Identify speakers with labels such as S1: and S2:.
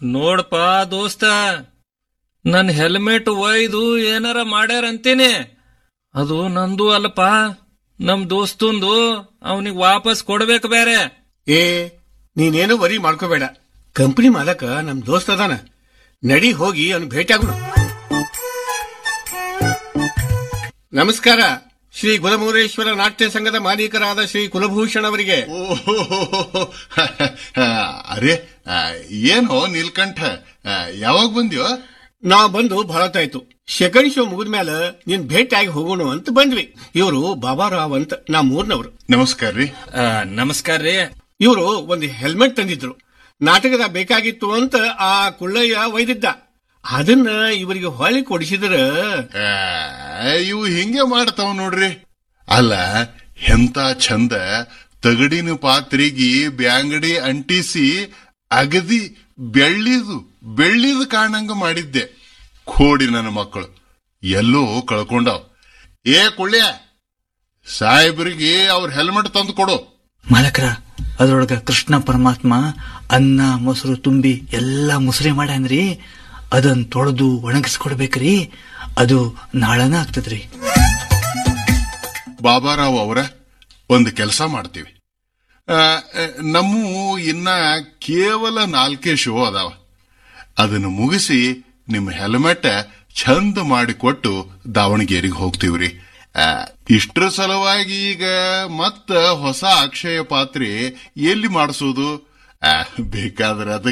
S1: ನೋಡಪ್ಪ ದೋಸ್ತ ನನ್ ಹೆಲ್ಮೆಟ್ ಒಯ್ದು ಏನಾರ ಮಾಡ್ಯಾರಂತೀನಿ ಅದು ನಂದು ಅಲ್ಲಪ್ಪ ನಮ್ ದೋಸ್ತಂದು ಅವನಿಗೆ ವಾಪಸ್ ಕೊಡ್ಬೇಕು ಬೇರೆ
S2: ಏ ನೀನೇನು ವರಿ ಮಾಡ್ಕೋಬೇಡ ಕಂಪನಿ ಮಾಲಕ ನಮ್ ದೋಸ್ತ ಅದಾನ ನಡಿ ಹೋಗಿ ಅವನು ಭೇಟಿಯಾಗೋಣ ನಮಸ್ಕಾರ ಶ್ರೀ ಗುಲಮೂರೇಶ್ವರ ನಾಟ್ಯ ಸಂಘದ ಮಾಲೀಕರಾದ ಶ್ರೀ ಕುಲಭೂಷಣ್ ಅವರಿಗೆ
S3: ಓಹೋ ಅರೆ ಆ, ಏನೋ ನೀಲ್ಕಂಠ ಆ, ಯಾವಾಗ ಬಂದ್ಯೋ
S2: ನಾವ್ ಬಂದು ಬಹಳತ್ತಾಯ್ತು ಸೆಕೆಂಡ್ ಶೋ ಮುಗಿದ್ಮೇಲೆ ನೀನ್ ಭೇಟಿಯಾಗಿ ಹೋಗೋಣ ಅಂತ ಬಂದ್ವಿ ಇವರು ಬಾಬಾರಾವ್ ಅಂತ ನಾ ಮೂರ್ನವರು
S3: ನಮಸ್ಕಾರ ರೀ
S1: ಆ, ನಮಸ್ಕಾರ ರೀ
S2: ಇವರು ಒಂದು ಹೆಲ್ಮೆಟ್ ತಂದಿದ್ರು ನಾಟಕದ ಬೇಕಾಗಿತ್ತು ಅಂತ ಆ ಕುಳ್ಳಯ್ಯ ಒಯ್ದಿದ್ದ ಅದನ್ನ ಇವರಿಗೆ ಹೊಳಿ ಕೊಡಿಸಿದ್ರ
S3: ಆ, ಇವು ಹಿಂಗೆ ಮಾಡ್ತಾವ ನೋಡ್ರಿ ಅಲ್ಲ ಎಂತ ಚಂದ ತಗಡಿನ ಪಾತ್ರೆಗಿ ಬ್ಯಾಂಗಡಿ ಅಂಟಿಸಿ ಅಗದಿ ಬೆಳ್ಳಿದು ಬೆಳ್ಳಿದು ಕಾಣಂಗ ಮಾಡಿದ್ದೆ ಕೋಡಿ ನನ್ನ ಮಕ್ಕಳು ಎಲ್ಲೋ ಕಳ್ಕೊಂಡವ್ ಏ ಕುಳ್ಯ ಸಾಹೇಬ್ರಿಗೆ ಅವ್ರ ಹೆಲ್ಮೆಟ್ ತಂದು ಕೊಡು
S4: ಮಾಲಕರ ಅದ್ರೊಳಗ ಕೃಷ್ಣ ಪರಮಾತ್ಮ ಅನ್ನ ಮೊಸರು ತುಂಬಿ ಎಲ್ಲಾ ಮುಸ್ರಿ ಮಾಡ್ಯಾನ್ರಿ ಅದನ್ ತೊಳೆದು ಒಣಗಿಸ್ಕೊಡ್ಬೇಕ್ರಿ ಅದು ನಾಳನ ಆಗ್ತದ್ರಿ
S3: ಬಾಬಾರಾವ್ ಅವರ ಒಂದು ಕೆಲಸ ಮಾಡ್ತೀವಿ ಆ, ನಮ್ಮ ಇನ್ನ ಕೇವಲ ನಾಲ್ಕೇ ಶೋ ಅದಾವ ಅದನ್ನು ಮುಗಿಸಿ ನಿಮ್ಮ ಹೆಲ್ಮೆಟ್ ಚಂದ ಮಾಡಿಕೊಟ್ಟು ದಾವಣಗೆರೆಗೆ ಹೋಗ್ತೀವ್ರಿ ಆ, ಇಷ್ಟ್ರ ಸಲುವಾಗಿ ಈಗ ಮತ್ತ ಹೊಸ ಅಕ್ಷಯ ಪಾತ್ರೆ ಎಲ್ಲಿ ಮಾಡಿಸೋದು ಬೇಕಾದ್ರೆ ಅದಕ್ಕೆ